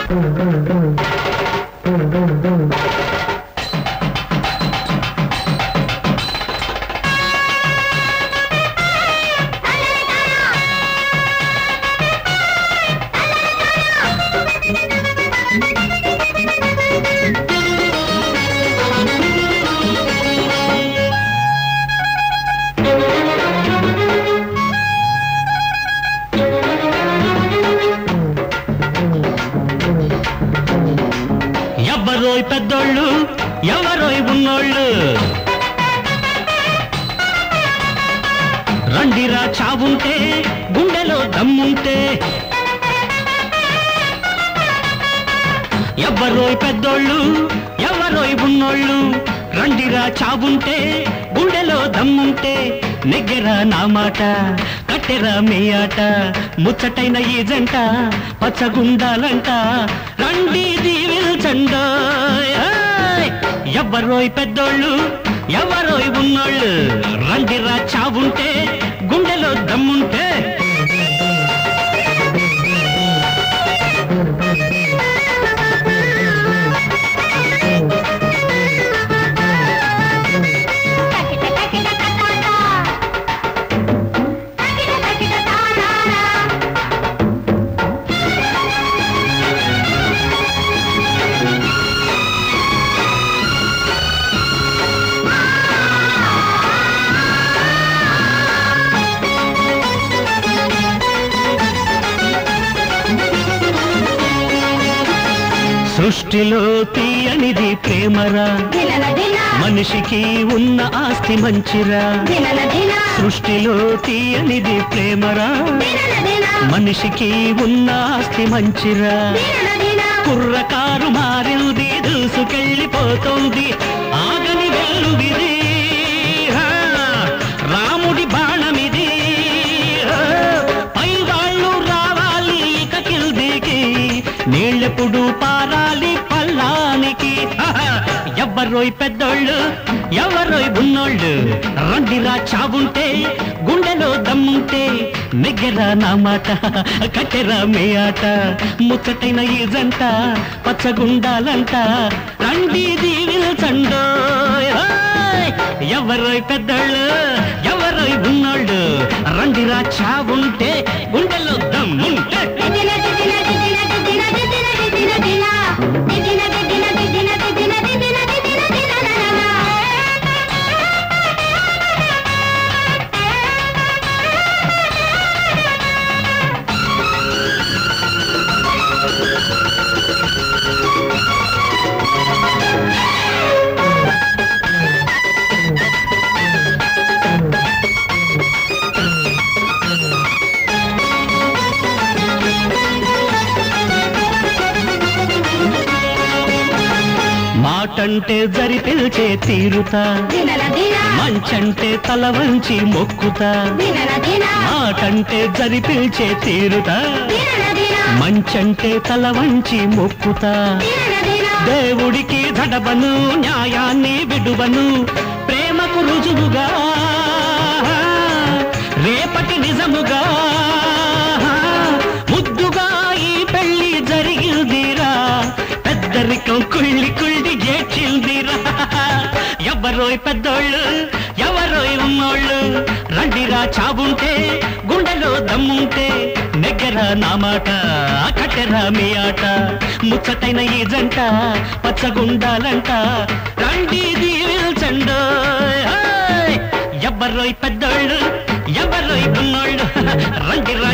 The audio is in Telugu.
ఎవ్వరోయ్ పెద్దోళ్ళు ఎవరోయ్ ఉన్నోళ్ళు రండిరా చావుంటే గుండెలో దమ్ముంటే ఎవ్వరోయ్ పెద్దోళ్ళు ఎవరోయ్ ఉన్నోళ్ళు రండిరా చావుంటే గుండెలో దమ్ముంటే నెగ్గెరా నా మాట కట్టెరా మీ ఆట ముచ్చటైన ఈ జంట పచ్చగుండాలంట రండి దీవిల్చండో ఎవరోయ్ పెద్దోళ్ళు ఎవరోయ్ ఉన్నోళ్ళు రండిరా చావుంటే గుండెలో దమ్ముంటే తకిట తకిట తటాటా తకిట తకిట తానానా సృష్టిలో తీయనిది ప్రేమరా దినన దిన మనిషికి ఉన్న ఆస్తి మంచిరా దినన దిన సృష్టిలో తీయనిది ప్రేమరా దినన దిన మనిషికి ఉన్న ఆస్తి మంచిరా దినన దిన కుర్రకారు మారింది దూసుకెళ్ళిపోతోంది ఆగని వెల్లువిది హా, రాముడి బాణమిది హా, పైవాళ్ళు రావాలి ఇక కిల్దికి నీళ్ళెప్పుడు పారాలి పల్లానికి హహ, ఎవ్వరోయ్ పెద్దోళ్ళు ఎవరోయ్ ఉన్నోళ్ళు రండిరా చావుంటే గుండెలో దమ్ముంటే నెగ్గెరా నా మాట కట్టెరా మీ ఆట ముచ్చటైన ఈ జంట పచ్చగుండాలంట రండి దీవిల్చండో ఎవరోయ్ పెద్దోళ్ళు ఎవరోయ్ ఉన్నోళ్ళు రండిరా చావుంటే గుండెలో దమ్ముంటే దిన దిన దిన దిన దిన దిన దిన దిన దిన దిన దిన దిన దిన దిన దిన మాటంటే జరి పిలిచే తీరుతా దినన దిన మంచంటే తల వంచి మొక్కుతా దినన దిన మాటంటే జరి పిలిచే తీరుతా దినన దిన మంచంటే తల వంచి మొక్కుతా దినన దిన దేవుడికి దడబను న్యాయాన్ని విడువను ప్రేమకు రుజువుగా రేపటి నిజముగా ముద్దుగా ఈ పెళ్లి జరిగిందిరా పెద్దరికం కుళ్ళి కుళ్ళి ఏడ్చిందిరా ఎవరోయ్ పెద్దోళ్ళు ఎవరోయ్ ఉన్నోళ్ళు రండిరా చావుంటే గుండెలో దమ్ముంటే నెగ్గరా నా మాట కట్టెరా మీ ఆట ముచ్చటైన ఈ జంట పచ్చగుండాలంట రండి దీవిల్చండో ఎవరోయ్ పెద్దోళ్ళు ఎవరోయ్ ఉన్నోళ్ళు రండిరా